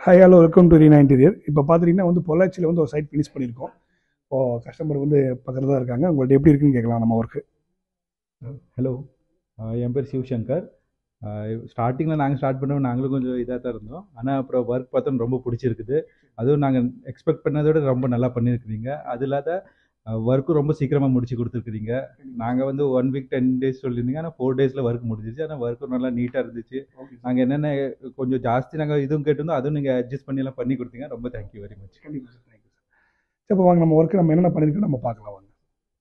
high hello welcome to Reena interior இப்போ பார்த்துட்டிங்கன்னா வந்து பொள்ளாச்சியில் வந்து ஒரு சைட் ஃபினிஷ் பண்ணியிருக்கோம் இப்போ கஸ்டமர் வந்து பக்கத்தில் தான் இருக்காங்க உங்கள்ட்ட எப்படி இருக்குன்னு கேட்கலாம் நம்ம ஒர்க்கு ஹலோ என் பேர் சிவசங்கர் ஸ்டார்டிங்கில் நாங்கள் ஸ்டார்ட் பண்ணோம் நாங்களும் கொஞ்சம் இதாக தான் இருந்தோம் ஆனால் அப்புறம் ஒர்க் பார்த்தோம் ரொம்ப பிடிச்சிருக்குது அதுவும் நாங்கள் எக்ஸ்பெக்ட் பண்ணதை விட ரொம்ப நல்லா பண்ணியிருக்கிறீங்க அது இல்லாத ஒர்க்கும் ரொம்ப சீக்கிரமாக முடிச்சு கொடுத்துருக்குறீங்க நாங்கள் வந்து ஒன் வீக் டென் டேஸ் சொல்லியிருந்தீங்க ஆனால் ஃபோர் டேஸில் ஒர்க் முடிஞ்சிச்சு ஆனால் ஒர்க்கும் நல்லா நீட்டாக இருந்துச்சு நாங்கள் என்னென்ன கொஞ்சம் ஜாஸ்தி நாங்கள் இதுவும் கேட்டிருந்தோம் அதுவும் நீங்கள் அட்ஜஸ்ட் பண்ணி எல்லாம் பண்ணி கொடுத்தீங்க ரொம்ப தேங்க்யூ வெரி மச் கண்டிப்பாக சார் தேங்க்யூ சார் சரி இப்போ வாங்க நம்ம ஒர்க்கு நம்ம என்னென்ன பண்ணியிருக்கோம் நம்ம பார்க்கலாம் வாங்க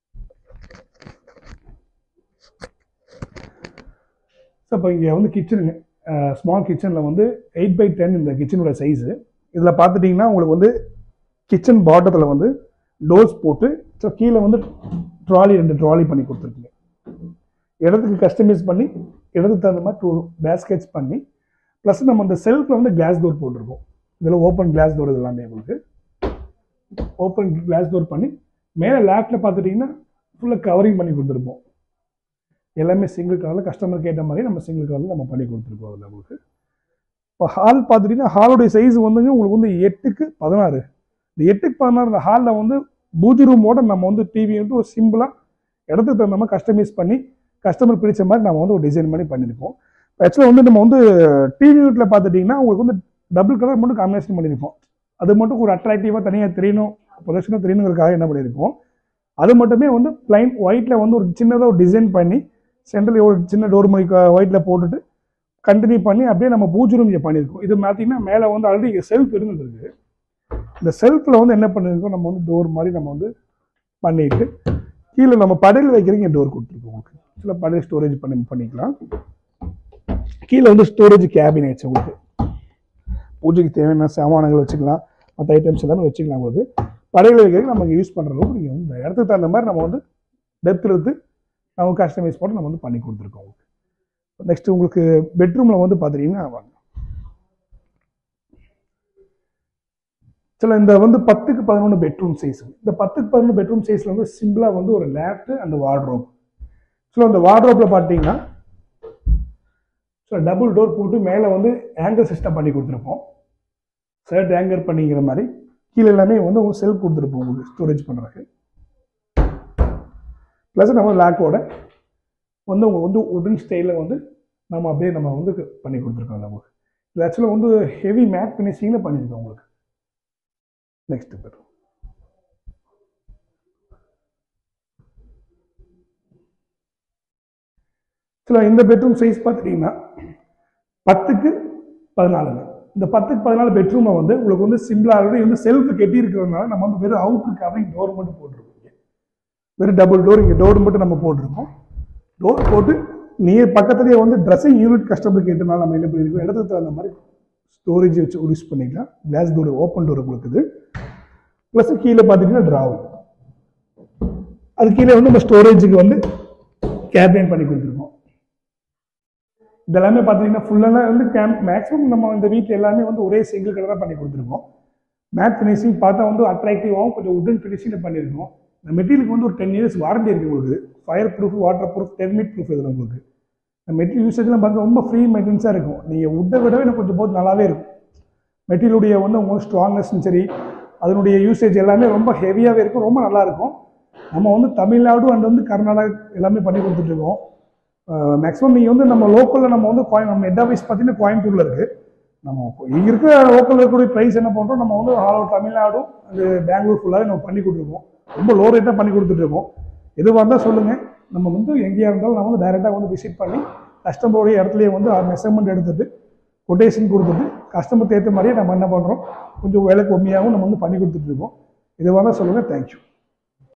சார் இப்போ இங்கே வந்து கிச்சனுங்க ஸ்மால் கிச்சனில் வந்து எயிட் பை டென் இந்த கிச்சனோட சைஸு இதில் பார்த்துட்டிங்கன்னா உங்களுக்கு வந்து கிச்சன் பாட்டத்தில் வந்து டோர்ஸ் போட்டு ஸோ கீழே வந்து ட்ராலி ரெண்டு ட்ராலி பண்ணி கொடுத்துருக்கீங்க இடத்துக்கு கஸ்டமைஸ் பண்ணி இடத்துக்கு தகுந்த மாதிரி டூ பேஸ்கெட்ஸ் பண்ணி ப்ளஸ் நம்ம இந்த செல்ஃபில் வந்து கிளாஸ் டோர் போட்டிருக்கோம் இதில் ஓப்பன் கிளாஸ் டோர் இது எல்லாமே உங்களுக்கு ஓப்பன் கிளாஸ் டோர் பண்ணி மேலே லேஃப்டில் பார்த்துட்டிங்கன்னா ஃபுல்லாக கவரிங் பண்ணி கொடுத்துருப்போம் எல்லாமே சிங்கிள் கலரில் கஸ்டமருக்கு ஏற்ற மாதிரி நம்ம சிங்கிள் கலரில் நம்ம பண்ணி கொடுத்துருக்கோம் அதில் உங்களுக்கு இப்போ ஹால் பார்த்துட்டிங்கன்னா ஹாலுடைய சைஸ் வந்துங்க உங்களுக்கு வந்து எட்டுக்கு பதினாறு இந்த எட்டுக்கு பதினாறு இந்த ஹாலில் வந்து பூஜை ரூமோட நம்ம வந்து டிவி வந்து ஒரு சிம்பிளாக இடத்துக்கு தகுந்த மாதிரி கஸ்டமைஸ் பண்ணி கஸ்டமர் பிடிச்ச மாதிரி நம்ம வந்து ஒரு டிசைன் பண்ணி பண்ணியிருக்கோம் ஆக்சுவலாக வந்து நம்ம வந்து டிவி யூனிட்டில் பார்த்துட்டிங்கன்னா உங்களுக்கு வந்து டபுள் கலர் மட்டும் காம்பினேஷன் பண்ணியிருக்கோம் அது மட்டும் ஒரு அட்ராக்டிவாக தனியாக தெரியணும் ப்ரொடக்ஷனாக தெரியணுங்கிறதுக்காக என்ன பண்ணியிருக்கோம் அது மட்டுமே வந்து பிளைன் ஒயிட்டில் வந்து ஒரு சின்னதாக ஒரு டிசைன் பண்ணி சென்ட்ரல் ஒரு சின்ன டோர் மணி ஒயிட்டில் போட்டுட்டு கண்டினியூ பண்ணி அப்படியே நம்ம பூஜை ரூம் இங்கே பண்ணியிருக்கோம் இது பார்த்தீங்கன்னா மேலே வந்து ஆல்ரெடி இங்கே செல்ஃப் இருந்துருக்கு இந்த செல்ஃபில் வந்து என்ன பண்ணியிருக்கோம் நம்ம வந்து டோர் மாதிரி நம்ம வந்து பண்ணிட்டு கீழே நம்ம படையில் வைக்கிறதுக்கு இங்கே டோர் கொடுத்துருக்கோம் உங்களுக்கு சில படையில் ஸ்டோரேஜ் பண்ணி பண்ணிக்கலாம் கீழே வந்து ஸ்டோரேஜ் கேபினெட்ஸ் உங்களுக்கு பூஜைக்கு தேவையான சாமானங்கள் வச்சுக்கலாம் மற்ற ஐட்டம்ஸ் எல்லாமே வச்சுக்கலாம் உங்களுக்கு படையில் வைக்கிறதுக்கு நம்ம யூஸ் பண்ணுற அளவுக்கு நீங்கள் வந்து இந்த இடத்துக்கு தகுந்த மாதிரி நம்ம வந்து டெப்த் எடுத்து நம்ம கஸ்டமைஸ் போட்டு நம்ம வந்து பண்ணி கொடுத்துருக்கோம் உங்களுக்கு நெக்ஸ்ட் உங்களுக்கு பெட்ரூமில் வந்து பார்த்துட்டிங்கன்னா வாங்க சில இந்த வந்து பத்துக்கு பதினொன்று பெட்ரூம் சைஸ் இந்த பத்துக்கு பதினொன்று பெட்ரூம் சைஸில் வந்து சிம்பிளாக வந்து ஒரு லேப்ட் அண்ட் வார்ட்ரோப் ஸோ அந்த வார்ட்ரோப்பில் பார்த்தீங்கன்னா ஸோ டபுள் டோர் போட்டு மேலே வந்து ஆங்கர் சிஸ்டம் பண்ணி கொடுத்துருப்போம் ஷர்ட் ஆங்கர் பண்ணிக்கிற மாதிரி கீழே எல்லாமே வந்து உங்களுக்கு செல்ஃப் கொடுத்துருப்போம் உங்களுக்கு ஸ்டோரேஜ் பண்ணுறதுக்கு ப்ளஸ் நம்ம லேக்கோட வந்து உங்களுக்கு வந்து உடன் ஸ்டைலில் வந்து நம்ம அப்படியே நம்ம வந்து பண்ணி கொடுத்துருக்கோம் நமக்கு இது ஆக்சுவலாக வந்து ஹெவி மேட் ஃபினிஷிங்கில் பண்ணியிருக்கோம் உங்களுக்கு நெக்ஸ்ட் பெட்ரூம் சில இந்த பெட்ரூம் சைஸ் பார்த்துட்டிங்கன்னா பத்துக்கு பதினாலுங்க இந்த பத்துக்கு பதினாலு பெட்ரூமை வந்து உங்களுக்கு வந்து சிம்பிளாக ஆல்ரெடி வந்து செல்ஃப் கெட்டி இருக்கிறதுனால நம்ம வந்து வெறும் அவுட்ரு கவரிங் டோர் மட்டும் போட்டிருக்கோம் வெறும் டபுள் டோர் இங்கே டோர் மட்டும் நம்ம போட்டிருக்கோம் டோர் போட்டு நியர் பக்கத்துலேயே வந்து ட்ரெஸ்ஸிங் யூனிட் கஸ்டமர் கேட்டனால நம்ம என்ன பண்ணியிருக்கோம் இடத்துக்கு தகுந்த மாதிரி ஸ்டோரேஜ் வச்சு யூஸ் பண்ணிக்கலாம் கிளாஸ் டோர் ஓப்பன் டோர் உங்களுக்கு ப்ளஸ் கீழே பார்த்தீங்கன்னா ட்ராவல் அது கீழே வந்து நம்ம ஸ்டோரேஜுக்கு வந்து கேபின் பண்ணி கொடுத்துருக்கோம் இதெல்லாமே பார்த்தீங்கன்னா ஃபுல்லாக வந்து கேம் மேக்ஸிமம் நம்ம இந்த வீட்டில் எல்லாமே வந்து ஒரே சிங்கிள் கலராக பண்ணி கொடுத்துருக்கோம் மேட் ஃபினிஷிங் பார்த்தா வந்து அட்ராக்டிவாகவும் கொஞ்சம் உடன் ஃபினிஷிங்கில் பண்ணியிருக்கோம் இந்த மெட்டீரியலுக்கு வந்து ஒரு டென் இயர்ஸ் வாரண்டி இருக்குது உங்களுக்கு fire proof water proof termite proof இதில் உங்களுக்கு இந்த மெட்டீரியல் யூசேஜ்லாம் பார்த்தா ரொம்ப ஃப்ரீ மெயின்டெனன்ஸாக இருக்கும் நீங்கள் உட்டை விடவே எனக்கு கொஞ்சம் போது நல்லாவே இருக்கும் மெட்டீரியலுடைய வந்து உங்களுக்கு ஸ்ட்ராங்னஸும் சரி அதனுடைய யூசேஜ் எல்லாமே ரொம்ப ஹெவியாகவே இருக்கும் ரொம்ப நல்லா இருக்கும் நம்ம வந்து தமிழ்நாடு அண்ட் வந்து கர்நாடகா எல்லாமே பண்ணி கொடுத்துட்ருக்கோம் மேக்ஸிமம் நீங்கள் வந்து நம்ம லோக்கலில் நம்ம வந்து கோயம் நம்ம ஹெட் ஆஃபீஸ் பார்த்தீங்கன்னா கோயம்புத்தூரில் இருக்குது நம்ம இங்கே இருக்கிற லோக்கலில் இருக்கக்கூடிய ப்ரைஸ் என்ன பண்ணுறோம் நம்ம வந்து ஆல் ஓவர் தமிழ்நாடும் அது பெங்களூர் ஃபுல்லாகவே நம்ம பண்ணி கொடுத்துருக்கோம் ரொம்ப லோ ரேட்டாக பண்ணி கொடுத்துட்ருக்கோம் எதுவாக இருந்தால் சொல்லுங்கள் நம்ம வந்து எங்கேயா இருந்தாலும் நம்ம வந்து டைரெக்டாக வந்து விசிட் பண்ணி கஸ்டமருடைய இடத்துலையே வந்து மெஷர்மெண்ட் எடுத்துட்டு கொட்டேஷன் கொடுத்துட்டு கஸ்டமர் ஏற்ற மாதிரியே நம்ம என்ன பண்ணுறோம் கொஞ்சம் விலை கம்மியாகவும் நம்ம வந்து பண்ணி கொடுத்துட்ருக்கோம் எதுவாக இருந்தால் சொல்லுங்கள் தேங்க்யூ